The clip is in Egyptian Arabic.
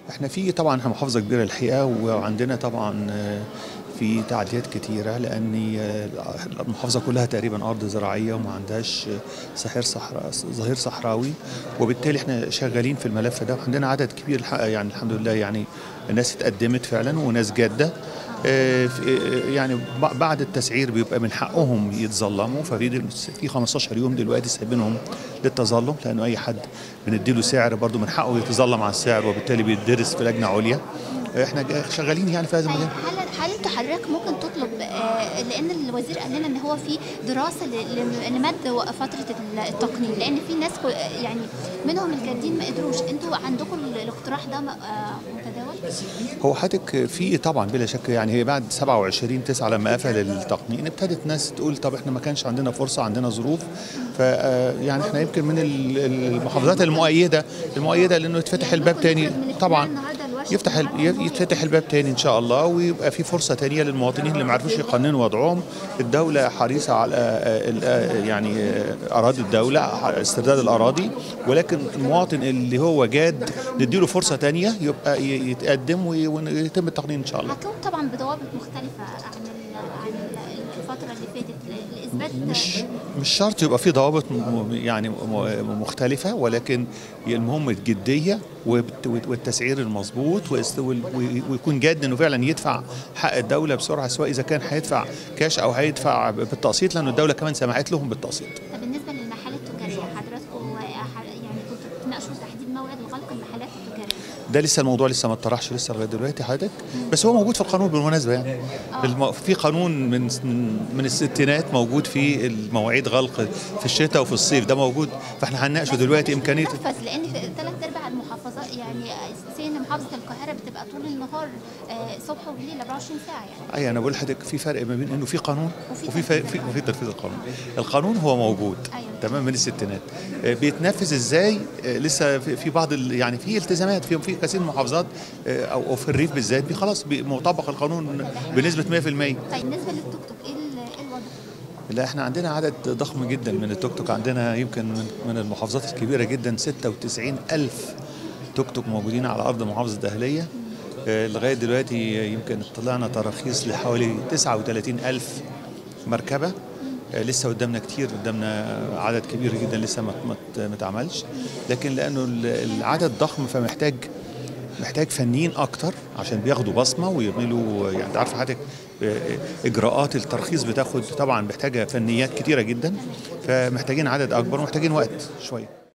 احنا في طبعا احنا محافظه كبيره الحقيقه وعندنا طبعا آه، في تعديات كتيره لان آه، المحافظه كلها تقريبا ارض زراعيه وما عندهاش آه، صحير صحراء ظهير صحراوي وبالتالي احنا شغالين في الملف ده وعندنا عدد كبير الحق- يعني الحمد لله يعني الناس اتقدمت فعلا وناس جاده آه، في- آه، يعني ب- بعد التسعير بيبقى من حقهم يتظلموا ففي دل- في 15 يوم دلوقتي سايبينهم للتظلم لانه اي حد بنديله سعر برضه من حقه يتظلم على السعر وبالتالي بيدرس في لجنه عليا آه، احنا جا- شغالين يعني في هذا المجال هل هل انتوا حضرتك ممكن تطلب آه، لان الوزير قال لنا ان هو في دراسه ل- ل- لمد فتره التقنين لان في ناس كو- يعني منهم الجادين ما قدروش انتوا عندكم الاقتراح ده م- آه، متداول؟ هو حضرتك في طبعا بلا شك يعني هي بعد 27 9 لما قفل التقنين ابتدت ناس تقول طب احنا ما كانش عندنا فرصه عندنا ظروف ف يعني احنا يمكن من ال- المحافظات المؤيده المؤيده لانه يتفتح يعني الباب ممكن تاني ناخد من اجتماع طبعا النهارده الورشة يفتح ال- النهاردة يتفتح الباب تاني ان شاء الله ويبقى في فرصه تانيه للمواطنين اللي ما عرفوش يقننوا وضعهم الدوله حريصه على آه، ال- آه، يعني آه، اراضي الدوله استرداد الاراضي ولكن المواطن اللي هو جاد نديله فرصه تانيه يبقى ي- يتقدم وي- ويتم التقنين ان شاء الله هتكون طبعا بضوابط مختلفه عن ال- عن ال- الفتره اللي فاتت ل- لاثبات مش مش شرط يبقى في ضوابط م- يعني م- مختلفة ولكن المهم الجدية والت- والتسعير المظبوط واست- وال- ويكون جاد انه فعلا يدفع حق الدولة بسرعة سواء اذا كان هيدفع كاش او هيدفع بالتقسيط لانه الدولة كمان سمحت لهم بالتقسيط. طب بالنسبه للمحال التجاريه حضراتكم آه، ح- يعني كنتوا بتناقشوا تحديد موعد لغلق المحلات التجاريه ده لسه الموضوع لسه ما اتطرحش لسه لغايه دلوقتي حضرتك بس هو موجود في القانون بالمناسبه يعني الم... في قانون من من الستينات موجود في المواعيد غلق في الشتاء وفي الصيف ده موجود فاحنا هنناقشه دلوقتي امكانيه نفذ لان في ثلاث ارباع المحافظات يعني سين محافظه القاهره بتبقى طول النهار آه، صبح وبالليل 24 ساعه يعني اي انا بقول لحضرتك في فرق ما بين انه في قانون وفي وفي في في وفي تنفيذ القانون القانون هو موجود أيوة. تمام من الستينات آه، بيتنفذ ازاي آه، لسه في في بعض ال- يعني في التزامات في في كثير من المحافظات آه، او أو في الريف بالذات بي- خلاص بي- مطبق القانون بنسبه 100% طيب بالنسبه للتوك توك ايه ال- ايه الوضع؟ لا احنا عندنا عدد ضخم جدا من التوك توك عندنا يمكن من, من المحافظات الكبيره جدا 96 الف توك توك موجودين على ارض محافظه الدهليه آه، لغايه دلوقتي يمكن طلعنا تراخيص لحوالي 39 الف مركبه آه، لسه قدامنا كتير قدامنا عدد كبير جدا لسه ما ما ما اتعملش لكن لانه ال- العدد ضخم فمحتاج محتاج فنيين اكتر عشان بياخدوا بصمه ويعملوا يعني انت عارف حضرتك آه، اجراءات الترخيص بتاخد طبعا محتاجه فنيات كتيره جدا فمحتاجين عدد اكبر ومحتاجين وقت شويه